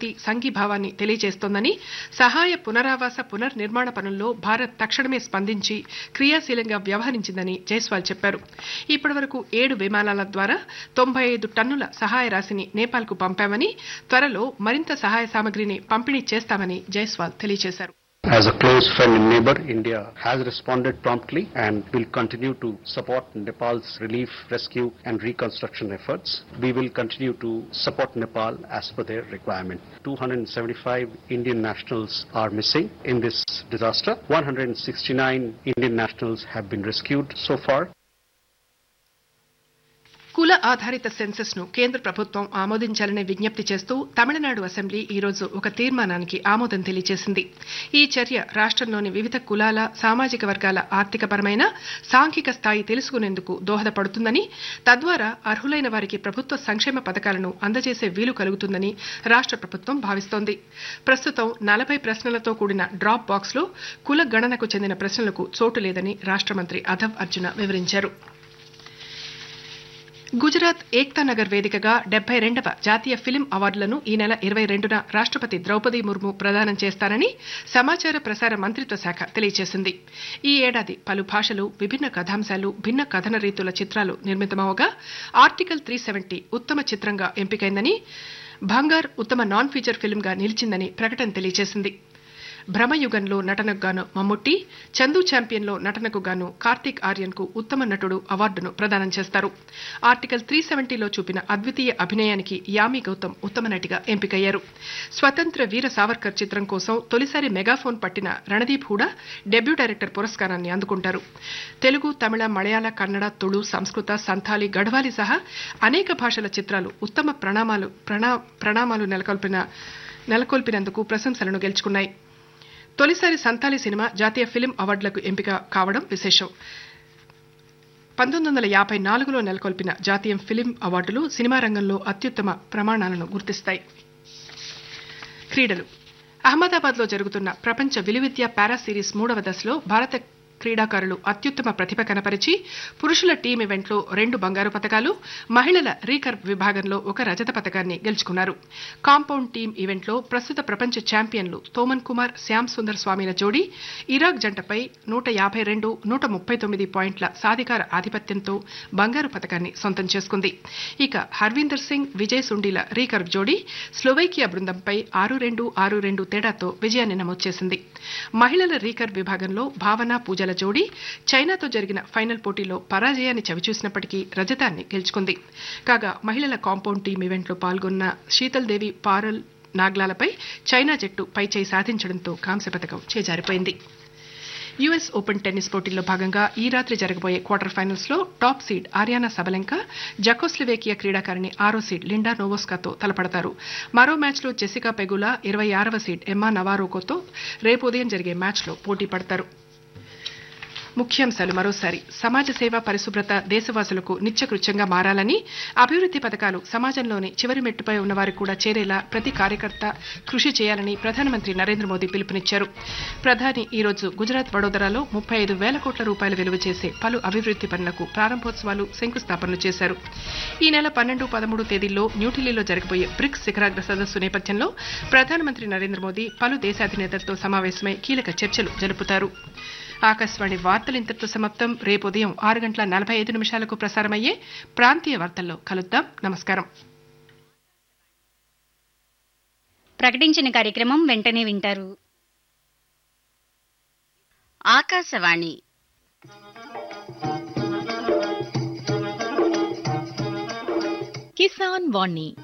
శాంతి సంఘీభావాన్ని తెలియజేస్తోందని సహాయ పునరావాస పునర్నిర్మాణ పనుల్లో భారత్ తక్షణమే స్పందించి క్రియాశీలంగా వ్యవహరించిందని జైస్వాల్ చెప్పారు ఇప్పటివరకు ఏడు విమానాల ద్వారా తొంభై ఐదు టన్నుల సహాయ రాశిని నేపాల్కు పంపామని త్వరలో మరింత సహాయ సామగ్రిని పంపిణీ చేస్తామని జైస్వాల్ తెలియజేశారు As a close friend and neighbor, India has responded promptly and will continue to support Nepal's relief, rescue and reconstruction efforts. We will continue to support Nepal as per their requirement. 275 Indian nationals are missing in this disaster. 169 Indian nationals have been rescued so far. కుల ఆధారిత senses ను కేంద్ర ప్రభుత్వం ఆమోదించాలని విజ్ఞప్తి చేస్తూ Tamil Nadu assembly ఈ రోజు ఒక తీర్మానానికి ఆమోదం తెలియజేసింది ఈ చర్య రాష్ట్రంలోని వివిధ కులాల సామాజిక వర్గాల ఆర్థికపరమైన సాంఘిక స్థాయి తెలుసుకునేందుకు దోహదపడుతుందని తద్వారా అర్హులైన వారికి ప్రభుత్వ సంక్షేమ పథకాలను అందజేసే వీలు కలుగుతుందని రాష్ట్ర ప్రభుత్వం భావిస్తోంది ప్రస్తుతం నలభై ప్రశ్నలతో కూడిన డ్రాప్ బాక్స్ లో కుల గణనకు చెందిన ప్రశ్నలకు చోటు లేదని రాష్ట్ర మంత్రి అధవ్ అర్జున వివరించారు గుజరాత్ ఏక్తా నగర్ వేదికగా డెబ్బై రెండవ జాతీయ ఫిలిం అవార్డులను ఈ నెల ఇరవై రెండున రాష్ట్రపతి ద్రౌపది ముర్ము ప్రదానం చేస్తారని సమాచార ప్రసార మంత్రిత్వ శాఖ తెలియజేసింది ఈ ఏడాది పలు భాషలు విభిన్న కథాంశాలు భిన్న కథన రీతుల చిత్రాలు నిర్మితమవగా ఆర్టికల్ త్రీ సెవెంటీ ఉత్తమ చిత్రంగా ఎంపికైందని భంగార్ ఉత్తమ నాన్ ఫీచర్ ఫిల్మ్గా నిలిచిందని ప్రకటన తెలియజేసింది భ్రమయుగంలో నటనకు గాను మమ్ముట్టి చందు ఛాంపియన్లో నటనకు గాను కార్తీక్ ఆర్యన్ కు ఉత్తమ నటుడు అవార్డును ప్రదానం చేస్తారు ఆర్టికల్ త్రీ సెవెంటీలో చూపిన అద్వితీయ అభినయానికి యామి గౌతమ్ ఉత్తమ నటిగా ఎంపికయ్యారు స్వతంత్ర వీర సావర్కర్ చిత్రం కోసం తొలిసారి మెగాఫోన్ పట్టిన రణదీప్ హూడా డెబ్యూ డైరెక్టర్ పురస్కారాన్ని అందుకుంటారు తెలుగు తమిళ మలయాళ కన్నడ తుళు సంస్కృత సంథాలి గఢవాలి సహా అనేక భాషల చిత్రాలు ఉత్తమ ప్రణామాలు ప్రణా ప్రణామాలు నెలకొల్పిన నెలకొల్పినందుకు ప్రశంసలను గెలుచుకున్నాయి తొలిసారి సంతాలి సినిమా జాతీయ ఫిలిం అవార్డులకు ఎంపిక కావడం విశేషం పంతొమ్మిది వందల యాభై నాలుగులో నెలకొల్పిన జాతీయ ఫిలిం అవార్డులు సినిమా రంగంలో అత్యుత్తమ ప్రమాణాలను గుర్తిస్తాయి క్రీడలు అహ్మదాబాద్ లో జరుగుతున్న ప్రపంచ విలువిద్య పారా సిరీస్ మూడవ దశలో భారత క్రీడాకారులు అత్యుత్తమ ప్రతిభ కనపరిచి పురుషుల టీం ఈవెంట్లో రెండు బంగారు పతకాలు మహిళల రీకర్వ్ విభాగంలో ఒక రజత పతకాన్ని గెలుచుకున్నారు కాంపౌండ్ టీం ఈవెంట్లో ప్రస్తుత ప్రపంచ ఛాంపియన్లు తోమన్ కుమార్ శ్యామ్ సుందర్ స్వామిల జోడీ ఇరాక్ జంటపై నూట యాభై రెండు నూట ముప్పై తొమ్మిది పాయింట్ల సాధికార ఆధిపత్యంతో బంగారు పతకాన్ని సొంతం చేసుకుంది ఇక హర్వీందర్ సింగ్ విజయ్ సుండీల రీకర్వ్ జోడీ స్లోవేకియా బృందంపై ఆరు రెండు ఆరు రెండు తేడాతో విజయాన్ని నమోదు చేసింది మహిళల రీకర్వ్ విభాగంలో భావన పూజల జోడీ చైనాతో జరిగిన ఫైనల్ పోటీలో పరాజయాన్ని చవిచూసినప్పటికీ రజతాన్ని గెలుచుకుంది కాగా మహిళల కాంపౌండ్ టీం ఈవెంట్లో పాల్గొన్న శీతల్ దేవి పారల్ నాగ్లాలపై చైనా జట్టు పైచేయి సాధించడంతో కాంస్య పథకం చేజారిపోయింది యుఎస్ ఓపెన్ టెన్నిస్ పోటీల్లో భాగంగా ఈ రాత్రి జరగబోయే క్వార్టర్ ఫైనల్స్ లో top seed Aryna Sabalenka Czechoslovakia క్రీడాకారిణి ఆరో సీడ్ లిండా నోవోస్కాతో తలపడతారు మరో మ్యాచ్లో జెసికా పెగులా ఇరవై ఆరవ సీడ్ ఎమ్మా నవారోకోతో రేపు ఉదయం జరిగే మ్యాచ్లో పోటీ పడతారు ముఖ్యాంశాలు మరోసారి సమాజ సేవ పరిశుభ్రత దేశవాసులకు నిత్యకృత్యంగా మారాలని అభివృద్ది పథకాలు సమాజంలోని చివరి మెట్టుపై ఉన్న వారికి కూడా చేరేలా ప్రతి కార్యకర్త కృషి చేయాలని ప్రధానమంత్రి నరేంద్ర మోదీ పిలుపునిచ్చారు ప్రధాని ఈ రోజు గుజరాత్ వడోదరాలో ముప్పై ఐదు వేల కోట్ల రూపాయలు విలువ చేసే పలు అభివృద్ది పనులకు ప్రారంభోత్సవాలు శంకుస్థాపనలు చేశారు ఈ నెల పన్నెండు పదమూడు తేదీల్లో న్యూఢిల్లీలో జరగబోయే బ్రిక్స్ శిఖరాగ్ర సదస్సు నేపథ్యంలో ప్రధానమంత్రి నరేంద్ర మోదీ పలు దేశాధినేతలతో సమావేశమై కీలక చర్చలు జరుపుతారు ఆకాశవాణి వార్తలు ఇంతటితో సమాప్తం రేపు ఉదయం ఆరు గంటల నలభై ఐదు నిమిషాలకు ప్రసారమయ్యే ప్రాంతీయ వార్తల్లో కలుద్దాం నమస్కారం ప్రకటించిన కార్యక్రమం వెంటనే వింటారు ఆకాశవాణి కిసాన్ వాణి